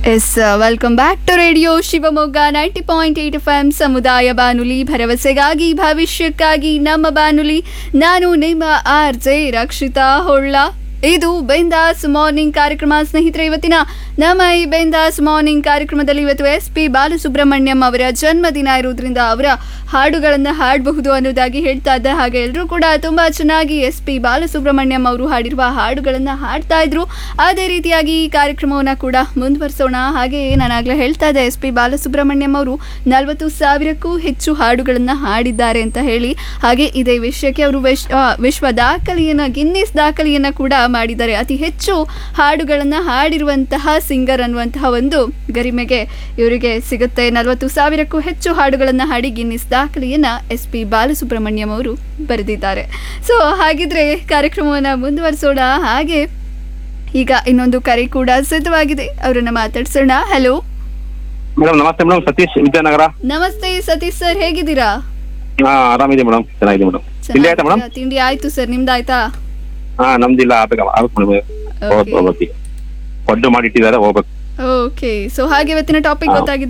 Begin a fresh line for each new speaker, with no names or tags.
S welcome back to radio Shivamogga ninety point eight F M ಸಮುದಾಯ ಬಾನುಲಿ ಭರವಸೆಗಾಗಿ ಭವಿಷ್ಯಕ್ಕಾಗಿ ನಮ್ಮ ಬಾನುಲಿ ನಾನು ನಿಮ್ಮ ಆರ್ ಜೆ ರಕ್ಷಿತಾ ಹೊಳ್ಳ ಇದು ಬೆಂದಾಸ್ ಮಾರ್ನಿಂಗ್ ಕಾರ್ಯಕ್ರಮ ಸ್ನೇಹಿತರೆ ಇವತ್ತಿನ ನಮ್ಮ ಈ ಬೆಂದಾಸ್ ಮಾರ್ನಿಂಗ್ ಕಾರ್ಯಕ್ರಮದಲ್ಲಿ ಇವತ್ತು ಎಸ್ ಪಿ ಬಾಲಸುಬ್ರಹ್ಮಣ್ಯಂ ಅವರ ಜನ್ಮದಿನ ಇರುವುದರಿಂದ ಅವರ ಹಾಡುಗಳನ್ನು ಹಾಡಬಹುದು ಅನ್ನೋದಾಗಿ ಹೇಳ್ತಾ ಇದ್ದೆ ಹಾಗೆ ಎಲ್ಲರೂ ಕೂಡ ತುಂಬಾ ಚೆನ್ನಾಗಿ ಎಸ್ ಪಿ ಬಾಲಸುಬ್ರಹ್ಮಣ್ಯಂ ಅವರು ಹಾಡಿರುವ ಹಾಡುಗಳನ್ನು ಹಾಡ್ತಾ ಇದ್ರು ಅದೇ ರೀತಿಯಾಗಿ ಈ ಕಾರ್ಯಕ್ರಮವನ್ನು ಕೂಡ ಮುಂದುವರಿಸೋಣ ಹಾಗೆ ನಾನು ಆಗ್ಲೇ ಹೇಳ್ತಾ ಇದ್ದೆ ಎಸ್ ಪಿ ಬಾಲಸುಬ್ರಹ್ಮಣ್ಯಂ ಅವರು ನಲವತ್ತು ಸಾವಿರಕ್ಕೂ ಹೆಚ್ಚು ಹಾಡುಗಳನ್ನು ಹಾಡಿದ್ದಾರೆ ಅಂತ ಹೇಳಿ ಹಾಗೆ ಇದೇ ವಿಷಯಕ್ಕೆ ಅವರು ವಿಶ್ ಆ, ವಿಶ್ವ ದಾಖಲೆಯನ್ನ ಗಿನ್ನಿಸ್ ದಾಖಲೆಯನ್ನ ಕೂಡ ಮಾಡಿದ್ದಾರೆ ಅತಿ ಹೆಚ್ಚು ಹಾಡುಗಳನ್ನು ಹಾಡಿರುವಂತಹ ಸಿಂಗರ್ ಅನ್ನುವಂತಹ ಒಂದು ಗರಿಮೆಗೆ ಇವರಿಗೆ ಸಿಗುತ್ತೆ ನಲವತ್ತು ಸಾವಿರಕ್ಕೂ ಹೆಚ್ಚು ಹಾಡುಗಳನ್ನು ಹಾಡಿ ಗಿನ್ನಿಸ್ ದಾಖಲೆಯನ್ನ ಎಸ್ ಪಿ ಬಾಲಸುಬ್ರಹ್ಮಣ್ಯಂ ಅವರು ಬರೆದಿದ್ದಾರೆ ಸೊ ಹಾಗಿದ್ರೆ ಕಾರ್ಯಕ್ರಮವನ್ನು ಮುಂದುವರಿಸೋಣ ಹಾಗೆ ಈಗ ಇನ್ನೊಂದು ಕರೆ ಕೂಡ ಸಿದ್ಧವಾಗಿದೆ ಅವರನ್ನ ಮಾತಾಡ್ಸೋಣ ಹಲೋ
ಮೇಡಮ್ ನಮಸ್ತೆ ಮೇಡಮ್ ಸತೀಶ್ ವಿದ್ಯಾನಗರ
ನಮಸ್ತೆ ಸತೀಶ್ ಸರ್ ಹೇಗಿದ್ದೀರಾ
ಹಾ ಆರಾಮಿದೆ ಮೇಡಮ್ ಚೆನ್ನಾಗಿದೆ ಮೇಡಮ್ ತಿಂಡಿ ಆಯ್ತಾ ಮೇಡಮ್
ಚೆನ್ನಾಗಿದ್ದೀರಾ? ತಿಂಡಿ ಆಯ್ತು ಸರ್ ನಿಮ್ದಾಯ್ತಾ
ಹಾ ನಮ್ದಿಲ್ಲ ಆಗ್ಬೇಕು ಆಗ್ಬೇಕು ಮೇಡಮ್
Okay.
ಹೋಗ್ಬೇಕು ಪಡ್ಡು ಮಾಡಿ ಇಟ್ಟಿದ್ದಾರೆ ಹೋಗ್ಬೇಕು
ಓಕೆ ಸೊ ಹಾಗೆ ಇವತ್ತಿನ ಟಾಪಿಕ್
ಹಾ.
ಗೊತ್ತಾಗಿದೆ